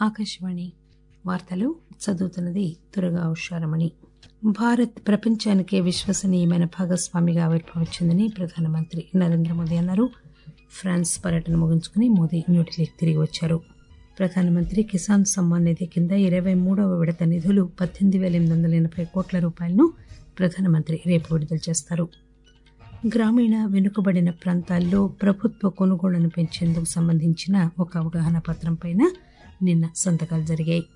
ఆకాశవాణి వార్తలు చదువుతున్నది దుర్గా ఉషారమణి భారత్ ప్రపంచానికే విశ్వసనీయమైన భాగస్వామిగా ఆవిర్భవించిందని ప్రధానమంత్రి నరేంద్ర మోదీ అన్నారు ఫ్రాన్స్ పర్యటన ముగించుకుని మోదీ న్యూఢిల్లీకి తిరిగి వచ్చారు ప్రధానమంత్రి కిసాన్ సమ్మాన్ నిధి కింద ఇరవై మూడవ విడత నిధులు పద్దెనిమిది వేల ఎనిమిది వందల ఎనభై కోట్ల రూపాయలను ప్రధానమంత్రి రేపు విడుదల చేస్తారు గ్రామీణ వెనుకబడిన ప్రాంతాల్లో ప్రభుత్వ కొనుగోళ్లను పెంచేందుకు సంబంధించిన ఒక అవగాహన పత్రంపైన నిన్న సంతకాలు జరిగాయి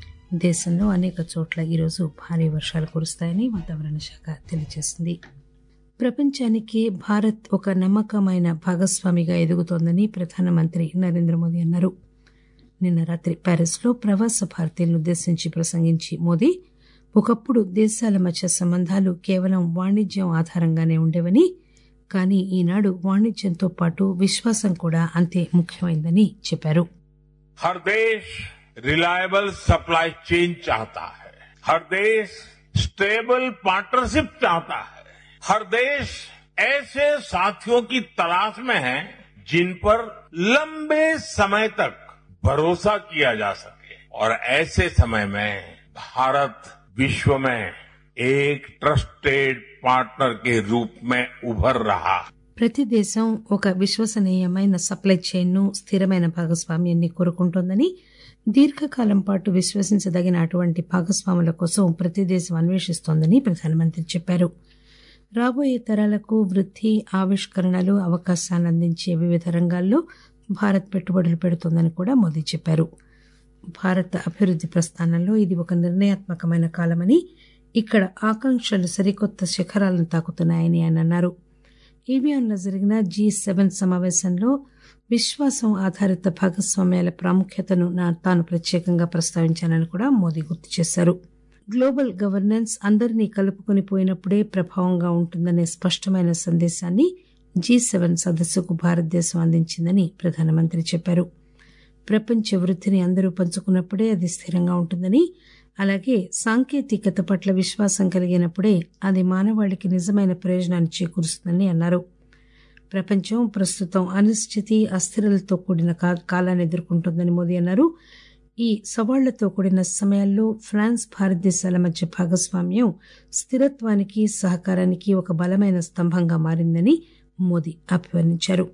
దేశంలో అనేక చోట్ల ఈరోజు భారీ వర్షాలు కురుస్తాయని వాతావరణ శాఖ తెలియజేసింది ప్రపంచానికి భారత్ ఒక నమ్మకమైన భాగస్వామిగా ఎదుగుతోందని ప్రధానమంత్రి నరేంద్ర మోదీ అన్నారు నిన్న రాత్రి ప్యారిస్లో ప్రవాస భారతీయులను ఉద్దేశించి ప్రసంగించి మోదీ ఒకప్పుడు దేశాల మధ్య సంబంధాలు కేవలం వాణిజ్యం ఆధారంగానే ఉండేవని కానీ ఈనాడు వాణిజ్యంతో పాటు విశ్వాసం కూడా అంతే ముఖ్యమైందని చెప్పారు हर देश रिलायबल सप्लाई चेन चाहता है हर देश स्टेबल पार्टनरशिप चाहता है हर देश ऐसे साथियों की तलाश में है जिन पर लंबे समय तक भरोसा किया जा सके और ऐसे समय में भारत विश्व में एक ट्रस्टेड पार्टनर के रूप में उभर रहा है ప్రతి దేశం ఒక విశ్వసనీయమైన సప్లై చైన్ను స్థిరమైన భాగస్వామ్యాన్ని కోరుకుంటోందని దీర్ఘకాలం పాటు విశ్వసించదగిన అటువంటి భాగస్వాముల కోసం ప్రతి దేశం అన్వేషిస్తోందని ప్రధానమంత్రి చెప్పారు రాబోయే తరాలకు వృద్ధి ఆవిష్కరణలు అవకాశాలను అందించే వివిధ రంగాల్లో భారత్ పెట్టుబడులు పెడుతోందని కూడా మోదీ చెప్పారు భారత అభివృద్ది ప్రస్థానంలో ఇది ఒక నిర్ణయాత్మకమైన కాలమని ఇక్కడ ఆకాంక్షలు సరికొత్త శిఖరాలను తాకుతున్నాయని ఆయన అన్నారు ఈవియాన్లో జరిగిన జీ సెవెన్ సమావేశంలో విశ్వాసం ఆధారిత భాగస్వామ్యాల ప్రాముఖ్యతను తాను ప్రత్యేకంగా ప్రస్తావించానని కూడా మోదీ గుర్తు చేశారు గ్లోబల్ గవర్నెన్స్ అందరినీ కలుపుకొని పోయినప్పుడే ప్రభావంగా ఉంటుందనే స్పష్టమైన సందేశాన్ని జీ సెవెన్ సదస్సుకు భారతదేశం అందించిందని ప్రధానమంత్రి చెప్పారు ప్రపంచ వృద్ధిని అందరూ పంచుకున్నప్పుడే అది స్థిరంగా ఉంటుందని అలాగే సాంకేతికత పట్ల విశ్వాసం కలిగినప్పుడే అది మానవాళికి నిజమైన ప్రయోజనాన్ని చేకూరుస్తుందని అన్నారు ప్రపంచం ప్రస్తుతం అనిశ్చితి అస్థిరలతో కూడిన కాలాన్ని ఎదుర్కొంటోందని మోదీ అన్నారు ఈ సవాళ్లతో కూడిన సమయాల్లో ఫ్రాన్స్ భారతదేశాల మధ్య భాగస్వామ్యం స్థిరత్వానికి సహకారానికి ఒక బలమైన స్తంభంగా మారిందని మోదీ అభివర్ణించారు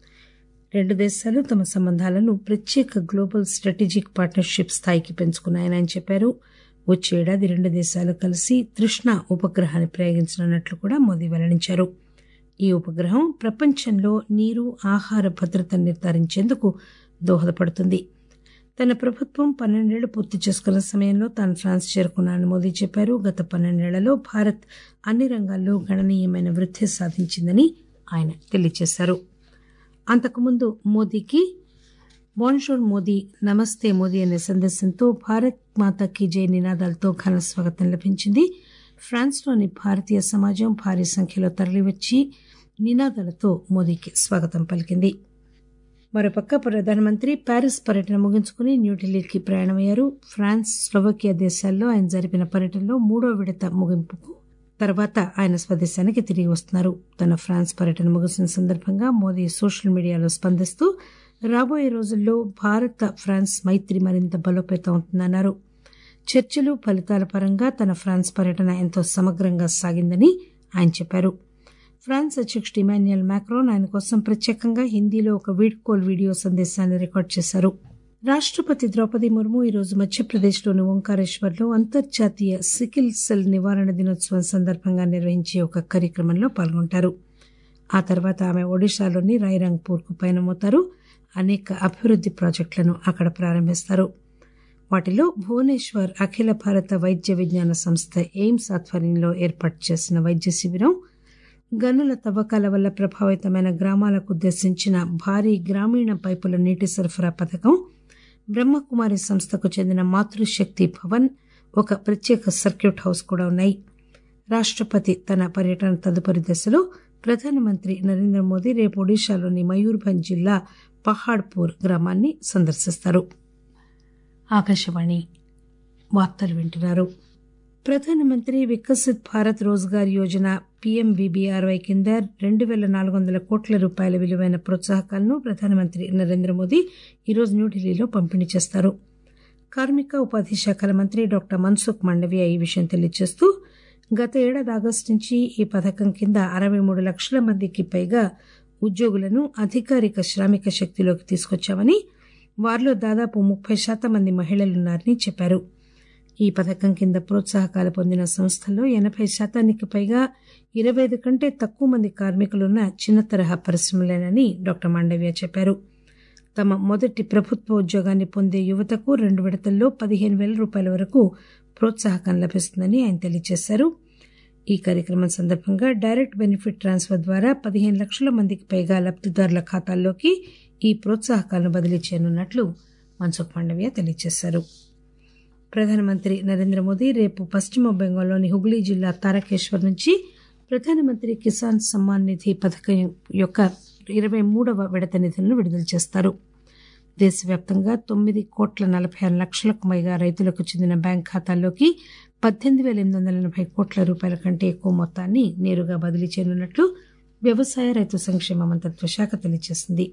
రెండు దేశాలు తమ సంబంధాలను ప్రత్యేక గ్లోబల్ స్ట్రాటజిక్ పార్ట్నర్షిప్ స్థాయికి పెంచుకున్నాయని ఆయన చెప్పారు వచ్చే ఏడాది రెండు దేశాలు కలిసి తృష్ణ ఉపగ్రహాన్ని ప్రయోగించనున్నట్లు కూడా మోదీ వెల్లడించారు ఈ ఉపగ్రహం ప్రపంచంలో నీరు ఆహార భద్రతను నిర్ధారించేందుకు దోహదపడుతుంది తన ప్రభుత్వం పన్నెండేళ్లు పూర్తి చేసుకున్న సమయంలో తాను ఫ్రాన్స్ చేరుకున్నానని మోదీ చెప్పారు గత పన్నెండేళ్లలో భారత్ అన్ని రంగాల్లో గణనీయమైన వృద్ధి సాధించిందని ఆయన తెలియజేశారు అంతకుముందు మోదీకి బోన్షోర్ మోదీ నమస్తే మోదీ అనే సందేశంతో భారత్ మాతాకి జై నినాదాలతో ఘన స్వాగతం లభించింది ఫ్రాన్స్లోని భారతీయ సమాజం భారీ సంఖ్యలో తరలివచ్చి నినాదాలతో మోదీకి స్వాగతం పలికింది మరోపక్క ప్రధానమంత్రి ప్యారిస్ పర్యటన ముగించుకుని న్యూఢిల్లీకి ప్రయాణమయ్యారు ఫ్రాన్స్ స్లోవకియా దేశాల్లో ఆయన జరిపిన పర్యటనలో మూడో విడత ముగింపుకు తర్వాత ఆయన స్వదేశానికి తిరిగి వస్తున్నారు తన ఫ్రాన్స్ పర్యటన ముగిసిన సందర్భంగా మోదీ సోషల్ మీడియాలో స్పందిస్తూ రాబోయే రోజుల్లో భారత ఫ్రాన్స్ మైత్రి మరింత బలోపేతం అవుతుందన్నారు చర్చలు ఫలితాల పరంగా తన ఫ్రాన్స్ పర్యటన ఎంతో సమగ్రంగా సాగిందని ఆయన చెప్పారు ఫ్రాన్స్ అధ్యక్షుడు ఇమాన్యుయల్ మ్యాక్రోన్ ఆయన కోసం ప్రత్యేకంగా హిందీలో ఒక వీడ్కోల్ వీడియో సందేశాన్ని రికార్డు చేశారు రాష్టపతి ద్రౌపది ముర్ము ఈరోజు మధ్యప్రదేశ్లోని ఓంకారేశ్వర్లో అంతర్జాతీయ సికిల్ సెల్ నివారణ దినోత్సవం సందర్భంగా నిర్వహించే ఒక కార్యక్రమంలో పాల్గొంటారు ఆ తర్వాత ఆమె ఒడిశాలోని రాయ్రంగ్పూర్కు పయనమవుతారు అనేక అభివృద్ది ప్రాజెక్టులను అక్కడ ప్రారంభిస్తారు వాటిలో భువనేశ్వర్ అఖిల భారత వైద్య విజ్ఞాన సంస్థ ఎయిమ్స్ ఆధ్వర్యంలో ఏర్పాటు చేసిన వైద్య శిబిరం గనుల తవ్వకాల వల్ల ప్రభావితమైన గ్రామాలకు ఉద్దేశించిన భారీ గ్రామీణ పైపుల నీటి సరఫరా పథకం బ్రహ్మకుమారి సంస్థకు చెందిన మాతృశక్తి భవన్ ఒక ప్రత్యేక సర్క్యూట్ హౌస్ కూడా ఉన్నాయి రాష్టపతి తన పర్యటన తదుపరి దశలో ప్రధానమంత్రి నరేంద్ర మోదీ రేపు ఒడిశాలోని మయూర్భంజ్ జిల్లా పహాడ్పూర్ గ్రామాన్ని సందర్శిస్తారు ఆకాశవాణి వార్తలు వింటున్నారు ప్రధానమంత్రి వికసిత్ భారత్ రోజ్గార్ యోజన పీఎంవీబీఆర్వై కింద రెండు పేల నాలుగు వందల కోట్ల రూపాయల విలువైన ప్రోత్సాహకాలను ప్రధానమంత్రి నరేంద్ర మోదీ ఈరోజు న్యూఢిల్లీలో పంపిణీ చేస్తారు కార్మిక ఉపాధి శాఖల మంత్రి డాక్టర్ మన్సుఖ్ మండవియ ఈ విషయం తెలియజేస్తూ గత ఏడాది ఆగస్టు నుంచి ఈ పథకం కింద అరవై మూడు లక్షల మందికి పైగా ఉద్యోగులను అధికారిక శ్రామిక శక్తిలోకి తీసుకొచ్చామని వారిలో దాదాపు ముప్పై శాతం మంది మహిళలున్నారని చెప్పారు ఈ పథకం కింద ప్రోత్సాహకాలు పొందిన సంస్థల్లో ఎనభై శాతానికి పైగా ఇరవై ఐదు కంటే తక్కువ మంది కార్మికులున్న చిన్న తరహా పరిశ్రమలేనని డాక్టర్ మాండవ్య చెప్పారు తమ మొదటి ప్రభుత్వ ఉద్యోగాన్ని పొందే యువతకు రెండు విడతల్లో పదిహేను వేల రూపాయల వరకు ప్రోత్సాహకం లభిస్తుందని ఆయన తెలియజేశారు ఈ కార్యక్రమం సందర్భంగా డైరెక్ట్ బెనిఫిట్ ట్రాన్స్ఫర్ ద్వారా పదిహేను లక్షల మందికి పైగా లబ్దిదారుల ఖాతాల్లోకి ఈ ప్రోత్సాహకాలను బదిలీ చేయనున్నట్లు మన్సుఖ్ మాండవ్య తెలియజేశారు ప్రధానమంత్రి నరేంద్ర మోదీ రేపు పశ్చిమ బెంగాల్లోని హుగ్లీ జిల్లా తారకేశ్వర్ నుంచి ప్రధానమంత్రి కిసాన్ సమ్మాన్ నిధి పథకం యొక్క ఇరవై మూడవ విడత నిధులను విడుదల చేస్తారు దేశవ్యాప్తంగా తొమ్మిది కోట్ల నలభై ఆరు లక్షలకు పైగా రైతులకు చెందిన బ్యాంక్ ఖాతాల్లోకి పద్దెనిమిది వేల ఎనిమిది వందల ఎనభై కోట్ల రూపాయల కంటే ఎక్కువ మొత్తాన్ని నేరుగా బదిలీ చేయనున్నట్లు వ్యవసాయ రైతు సంక్షేమ మంత్రిత్వ శాఖ తెలియజేసింది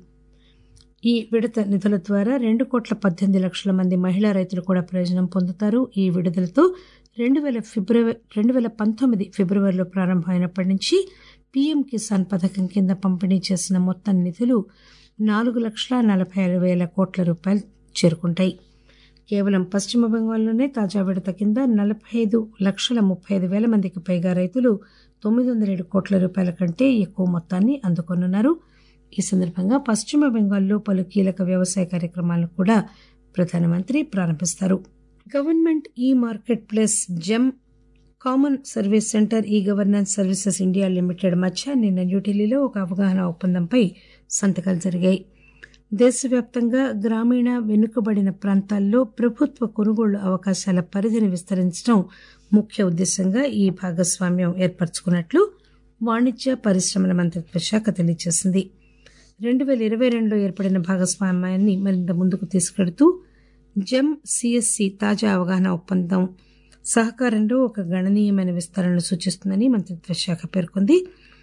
ఈ విడత నిధుల ద్వారా రెండు కోట్ల పద్దెనిమిది లక్షల మంది మహిళా రైతులు కూడా ప్రయోజనం పొందుతారు ఈ విడుదలతో రెండు వేల ఫిబ్రవరి రెండు వేల పంతొమ్మిది ఫిబ్రవరిలో ప్రారంభమైనప్పటి నుంచి పీఎం కిసాన్ పథకం కింద పంపిణీ చేసిన మొత్తం నిధులు నాలుగు లక్షల నలభై ఆరు వేల కోట్ల రూపాయలు చేరుకుంటాయి కేవలం పశ్చిమ బెంగాల్లోనే తాజా విడత కింద నలభై ఐదు లక్షల ముప్పై ఐదు వేల మందికి పైగా రైతులు తొమ్మిది వందల ఏడు కోట్ల రూపాయల కంటే ఎక్కువ మొత్తాన్ని అందుకోనున్నారు ఈ సందర్భంగా పశ్చిమ బెంగాల్లో పలు కీలక వ్యవసాయ కార్యక్రమాలను కూడా ప్రధానమంత్రి ప్రారంభిస్తారు government e market place GeM common service centre e governance services India limited మధ్య నిన్న న్యూఢిల్లీలో ఒక అవగాహన ఒప్పందంపై సంతకాలు జరిగాయి దేశవ్యాప్తంగా గ్రామీణ వెనుకబడిన ప్రాంతాల్లో ప్రభుత్వ కొనుగోళ్లు అవకాశాల పరిధిని విస్తరించడం ముఖ్య ఉద్దేశంగా ఈ భాగస్వామ్యం ఏర్పరచుకున్నట్లు వాణిజ్య పరిశ్రమల మంత్రిత్వ శాఖ తెలియజేసింది రెండు వేల ఇరవై రెండులో ఏర్పడిన భాగస్వామ్యాన్ని మరింత ముందుకు తీసుకెడుతూ జెమ్ సిఎస్సి తాజా అవగాహన ఒప్పందం సహకారంలో ఒక గణనీయమైన విస్తరణను సూచిస్తుందని మంత్రిత్వ శాఖ పేర్కొంది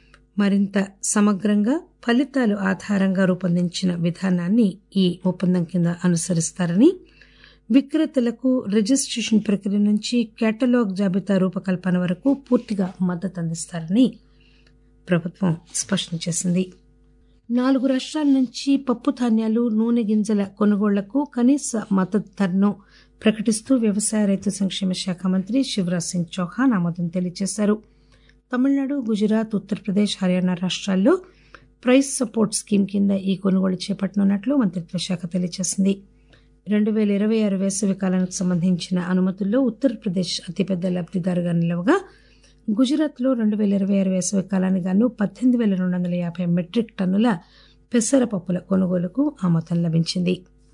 మరింత సమగ్రంగా ఫలితాలు ఆధారంగా రూపొందించిన విధానాన్ని ఈ ఒప్పందం కింద అనుసరిస్తారని విక్రేతలకు రిజిస్ట్రేషన్ ప్రక్రియ నుంచి కేటలాగ్ జాబితా రూపకల్పన వరకు పూర్తిగా మద్దతు అందిస్తారని ప్రభుత్వం స్పష్టం చేసింది నాలుగు రాష్ట్రాల నుంచి పప్పు ధాన్యాలు నూనె గింజల కొనుగోళ్లకు కనీస మద్దతు ధరను ప్రకటిస్తూ వ్యవసాయ రైతు సంక్షేమ శాఖ మంత్రి శివరాజ్ సింగ్ చౌహాన్ ఆమోదం తెలియజేశారు తమిళనాడు గుజరాత్ ఉత్తరప్రదేశ్ హర్యానా రాష్ట్రాల్లో ప్రైస్ సపోర్ట్ స్కీమ్ కింద ఈ కొనుగోలు చేపట్టనున్నట్లు మంత్రిత్వ శాఖ తెలియజేసింది రెండు వేల ఇరవై ఆరు వేసవి కాలానికి సంబంధించిన అనుమతుల్లో ఉత్తరప్రదేశ్ అతిపెద్ద లబ్దిదారుగా నిలవగా గుజరాత్లో రెండు వేల ఇరవై ఆరు వేసవి కాలానికి గాను పద్దెనిమిది వేల రెండు వందల యాభై మెట్రిక్ టన్నుల పెసరపప్పుల కొనుగోలుకు ఆమోదం లభించింది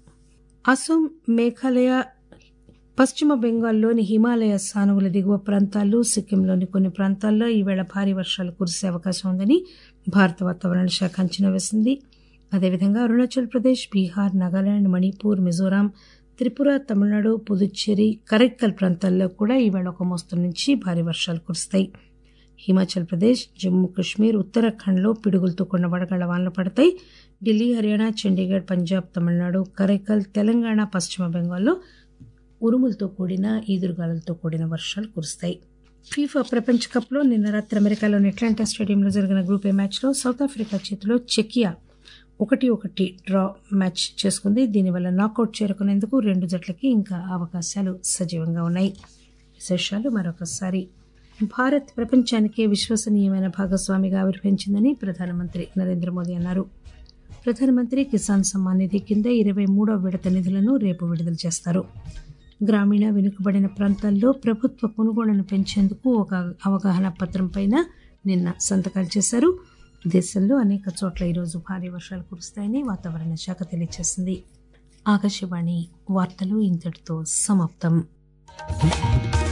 అసోం మేఘాలయ పశ్చిమ బెంగాల్లోని హిమాలయ సానువుల దిగువ ప్రాంతాలు సిక్కింలోని కొన్ని ప్రాంతాల్లో ఈవేళ భారీ వర్షాలు కురిసే అవకాశం ఉందని భారత వాతావరణ శాఖ అంచనా వేసింది అదేవిధంగా అరుణాచల్ ప్రదేశ్ బీహార్ నాగాలాండ్ మణిపూర్ మిజోరాం త్రిపుర తమిళనాడు పుదుచ్చేరి కరైక్కల్ ప్రాంతాల్లో కూడా ఈవేళ ఒక మోస్తరు నుంచి భారీ వర్షాలు కురుస్తాయి హిమాచల్ ప్రదేశ్ జమ్మూ కాశ్మీర్ ఉత్తరాఖండ్లో పిడుగులతో కూడిన వడగళ్ల వానలు పడతాయి ఢిల్లీ హర్యానా చండీగఢ్ పంజాబ్ తమిళనాడు కరైకల్ తెలంగాణ పశ్చిమ బెంగాల్లో ఉరుములతో కూడిన ఈదురుగాలులతో కూడిన వర్షాలు కురుస్తాయి ఫీఫా ప్రపంచ కప్లో నిన్న రాత్రి అమెరికాలోని అట్లాంటా స్టేడియంలో జరిగిన గ్రూప్ ఏ మ్యాచ్లో సౌత్ ఆఫ్రికా చేతిలో చెకియా ఒకటి ఒకటి డ్రా మ్యాచ్ చేసుకుంది దీనివల్ల నాకౌట్ చేరుకునేందుకు రెండు జట్లకి ఇంకా అవకాశాలు సజీవంగా ఉన్నాయి విశేషాలు మరొకసారి భారత్ ప్రపంచానికే విశ్వసనీయమైన భాగస్వామిగా ఆవిర్భవించిందని ప్రధానమంత్రి నరేంద్ర మోదీ అన్నారు ప్రధానమంత్రి కిసాన్ సమ్మాన్ నిధి కింద ఇరవై మూడవ విడత నిధులను రేపు విడుదల చేస్తారు గ్రామీణ వెనుకబడిన ప్రాంతాల్లో ప్రభుత్వ కొనుగోళ్లను పెంచేందుకు ఒక అవగాహన పత్రంపైన నిన్న సంతకాలు చేశారు దేశంలో అనేక చోట్ల ఈరోజు భారీ వర్షాలు కురుస్తాయని వాతావరణ శాఖ తెలియజేసింది ఆకాశవాణి వార్తలు ఇంతటితో సమాప్తం